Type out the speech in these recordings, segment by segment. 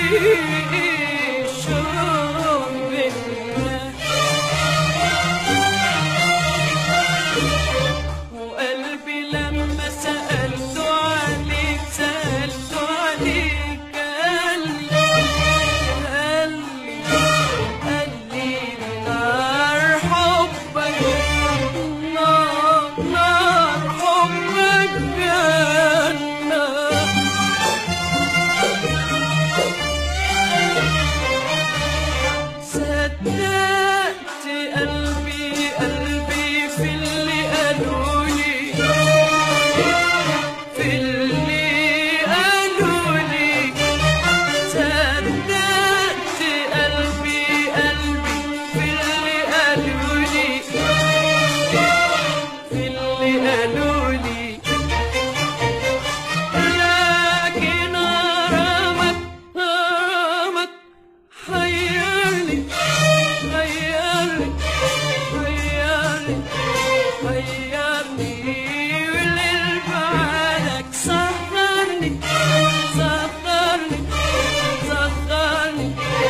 الشوق بينا وقلبي لما سألته عليك سألته عليك قال لي قال لي قال لي نار حبك نار نار حبك جنة صدقت قلبي قلبي في اللي قالولي في اللي قالولي صدقت قلبي قلبي في اللي قالولي في اللي قالولي لكن غرامك غرامك حيرني غيرني غيرني غيرني والليل بعدك سهرني سهرني سهرني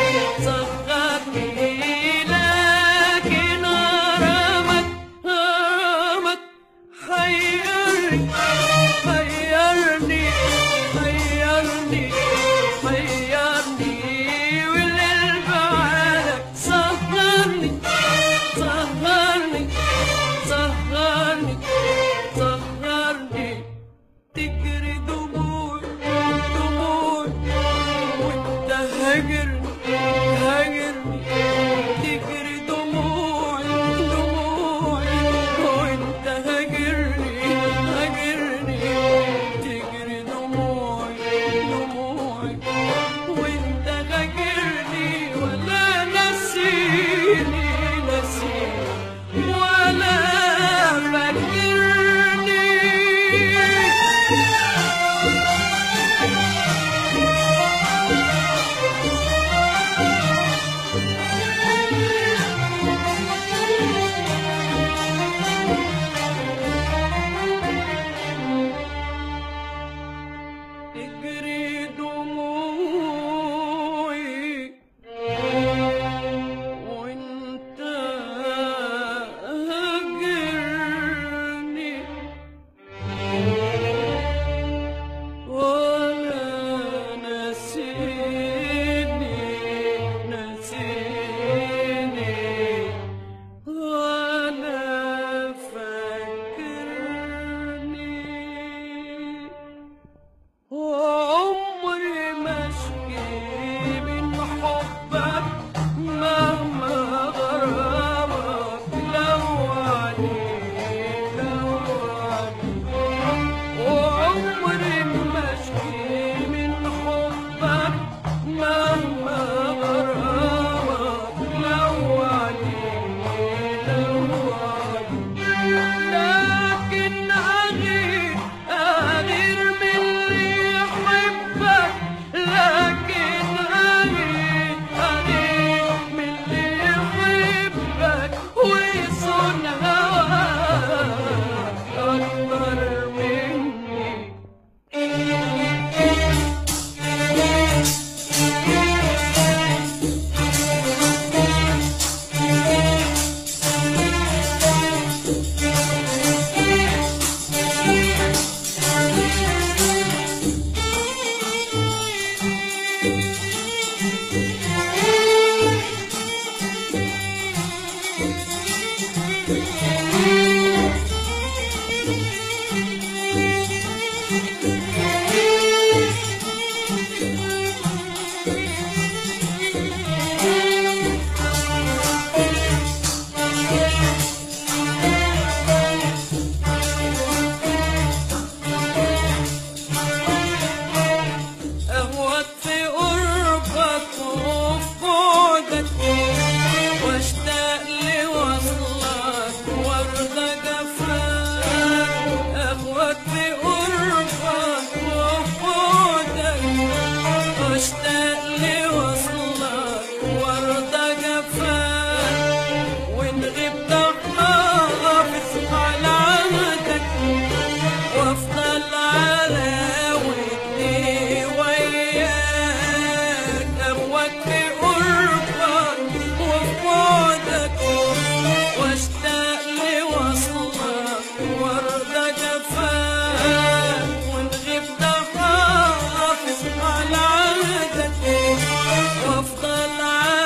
سهرني لكن غرامك غرامك حيرني حيرني حيرني حيرني والليل بعدك سهرني سهرني سهرني سهرني تجري دموع دموع وانت هاجرني هاجرني تجري دموع دموع وانت هاجرني هاجرني تجري دموع دموع وانت هاجرني ولا نسيني نسيني ولا فاكرني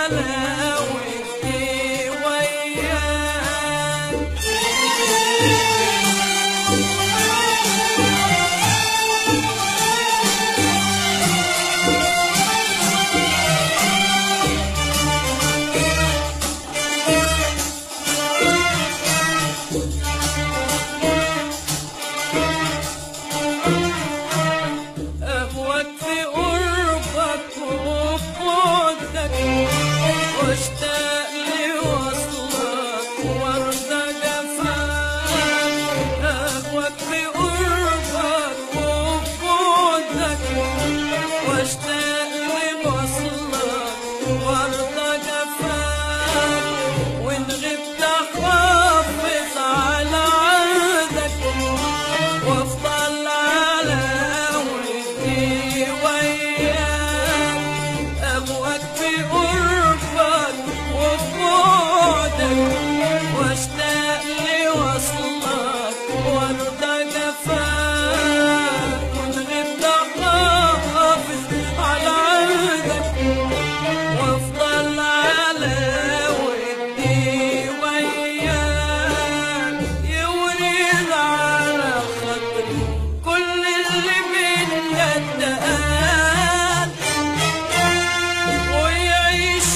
على ودي وياك أهواك في قربك وفي بعدك واشتاق لوصلك وارضى جفاك أهواك في قربك وفي بعدك واشتاق لوصلك وارضى جفاك وإن غبت حافظ على عهدك وافضل على ودي وياك أبوك في قربك وفي بعدك واشتاق لوصلك وارضى جفاك كنت غبت حافظ على عهدك وافضل على ودي وياك يوريد على خاطري كل اللي بينا اتقال ويعيش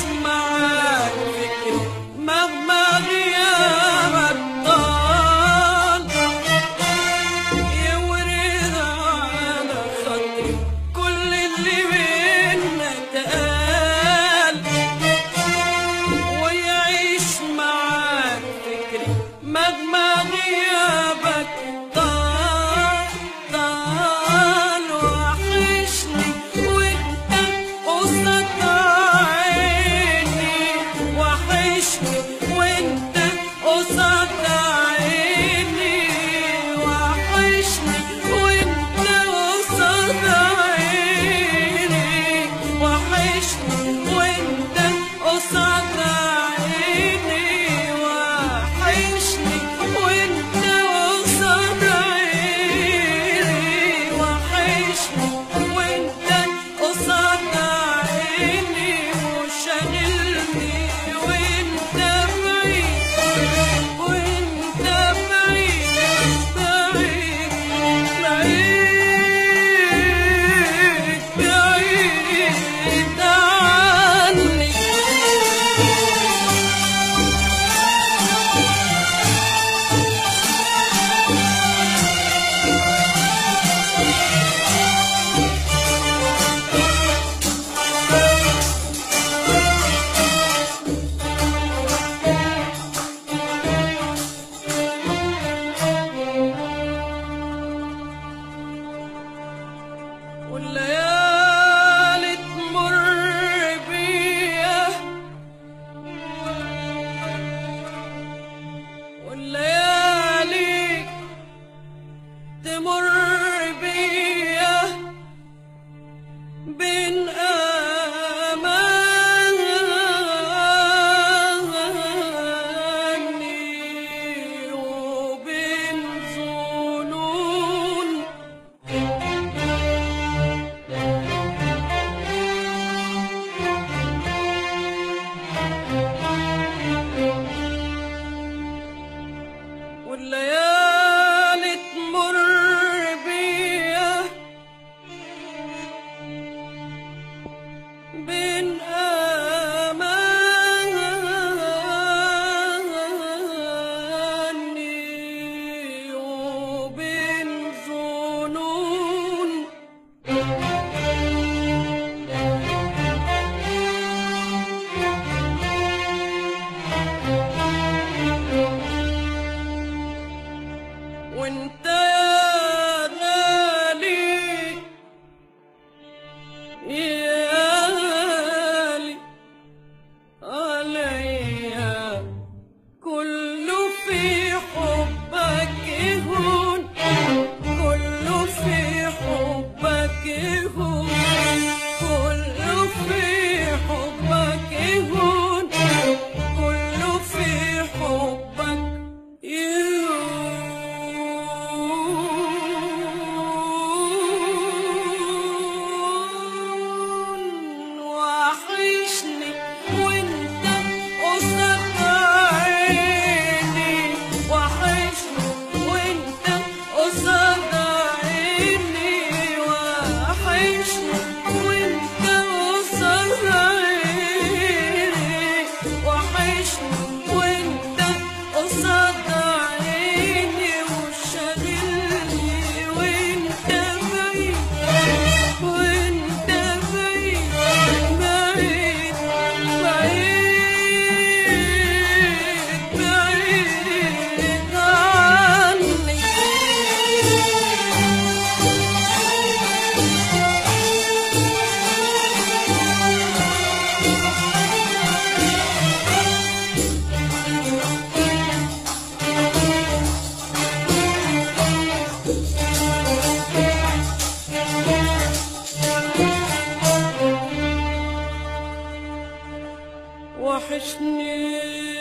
وحشني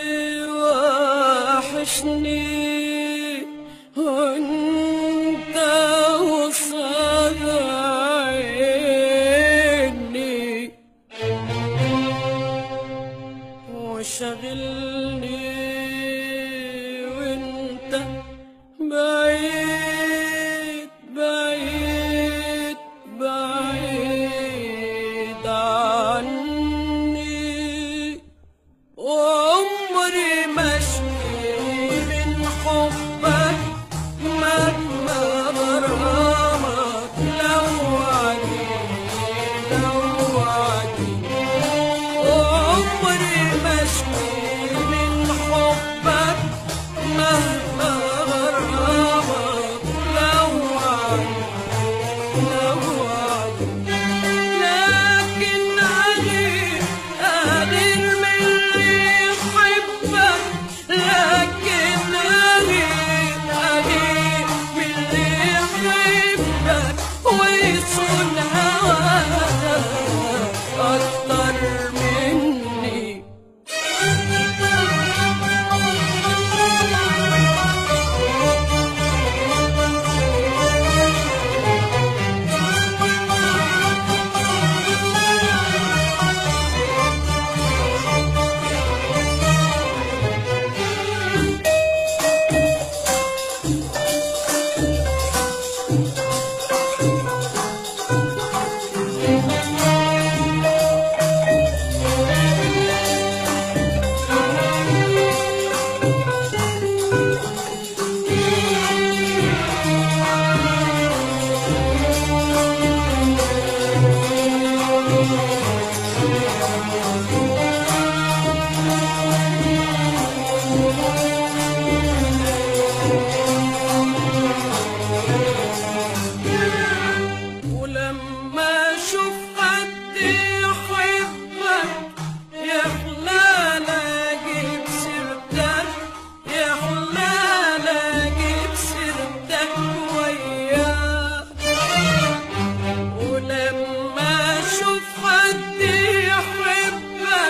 وحشني وانت وصل عيني وشغلني وانت بعيد بعيد بعيد عني وعمري مشكي من حبك مهما غرامك لو عديني لو عديني وعمري مشكي من حبك مهما غرامك لو عديني لو عديني لكن أغير أغير من اللي يحبك لكن أغير أغير من اللي يحبك ويصون هواك أكتر مني ولما اشوف حد يحبك يحلى اجيب سيرتك يحلى اجيب سيرتك وياه ولما اشوف حد يحبك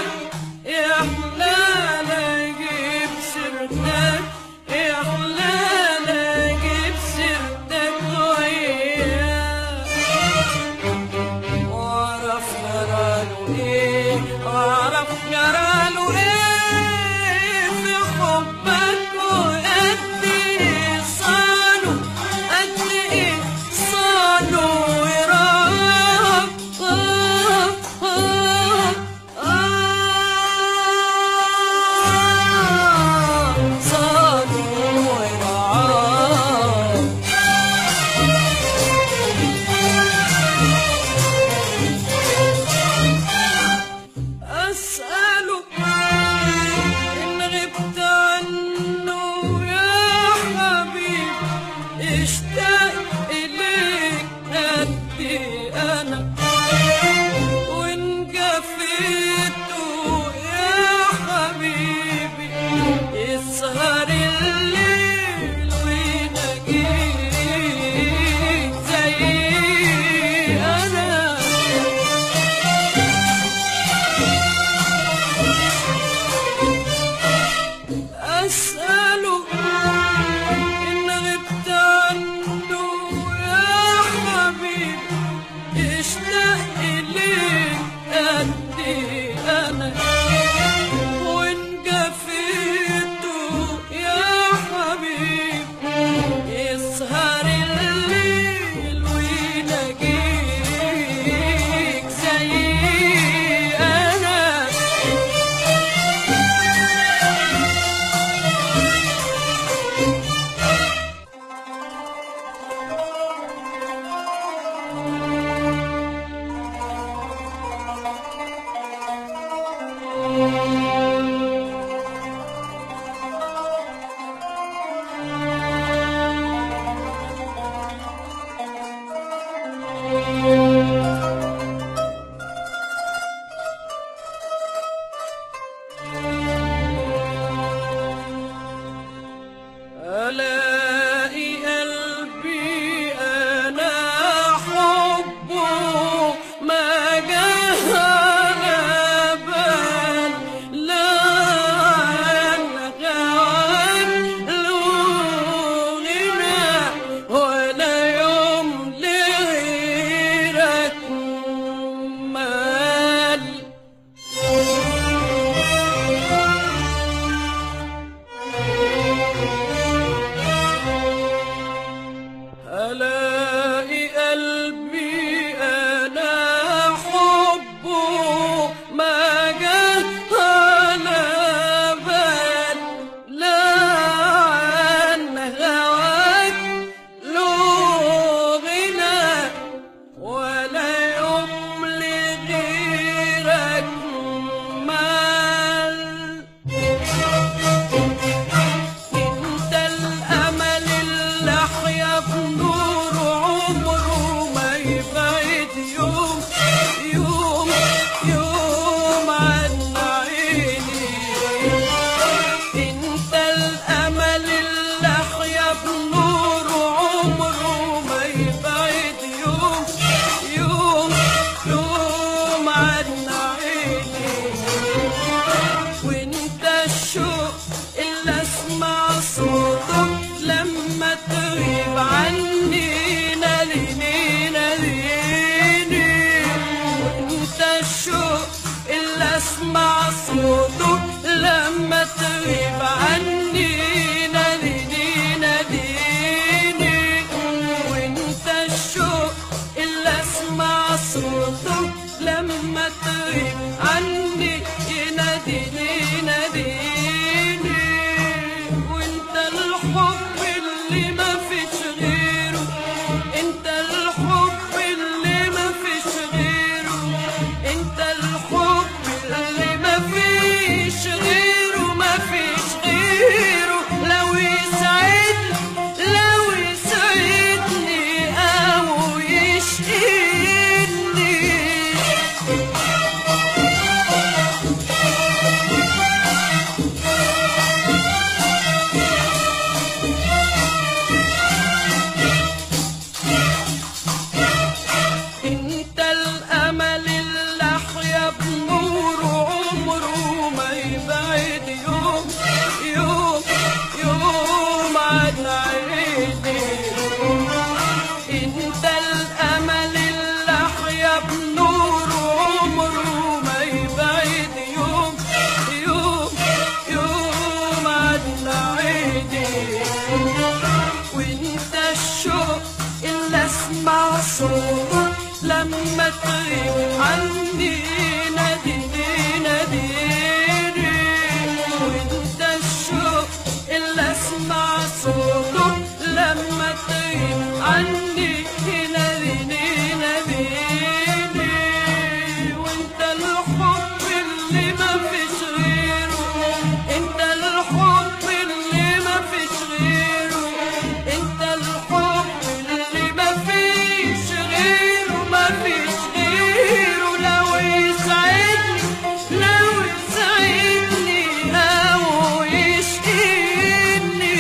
ما جه على بال لا عن هواك له غنى ولا يوم لغيرك مال انت الامل اللي احيا بنور عمره ما يبعد يوم يوم يوم عن عيني انت الامل اللي احيا بنور عمره ما يبعد يوم يوم يوم عن عيني وانت الشوق اللي اسمع صوته لما تغيب عني ناديني ناديني وانت الشوق اللي اسمع صوته لما تغيب عني ناديني ناديني وانت الشوق اللي اسمع صوته لما تغيب عني يناديني يناديني وانت الحب اللي ما فيش غيره انت الحب اللي ما فيش غيره انت الحب اللي ما فيش غيره ما فيش غيره لو يسعدني لو يسعدني او يشقيني انت الامل اللي احيا بنور عمره ما يبعد يوم يوم يوم عن عيني انت الامل اللي احيا بنور عمره ما يبعد يوم يوم يوم عن عيني وانت الشوق اللي اسمع صوتك لما تغيب عني ناديني ناديني وانت الشوق اللي اسمع صوتك لما تغيب عني ناديني ناديني وانت الحب اللي ما فيش غيره انت الحب اللي ما فيش غيره انت الحب اللي ما فيش غيره ما فيش غيره لو يسعدني لو يسعدني او يشقيني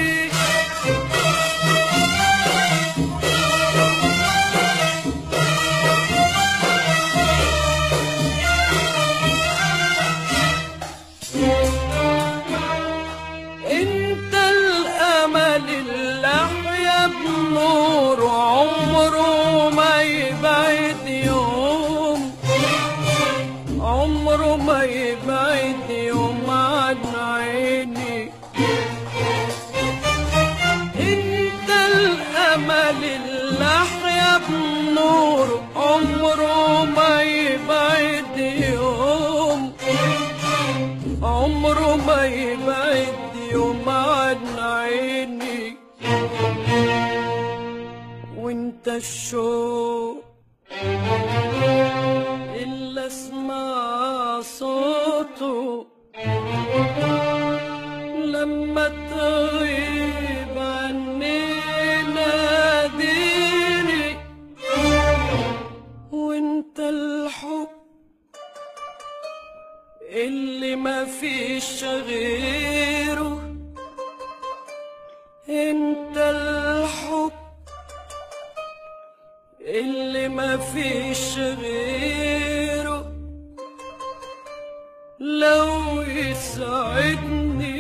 انت الامل اللي احيا بنور عمره ما يبعد يوم عمره ما يبعد يوم عن عيني انت الامل اللي احيا بنور عمره ما يبعد يوم عمره ما يبعد يوم عن عيني وانت الشوق اللي اسمع صوته لما تغيب عني ناديني وانت الحب اللي ما فيش غيره انت الحب اللي ما فيش غيره لو يسعدني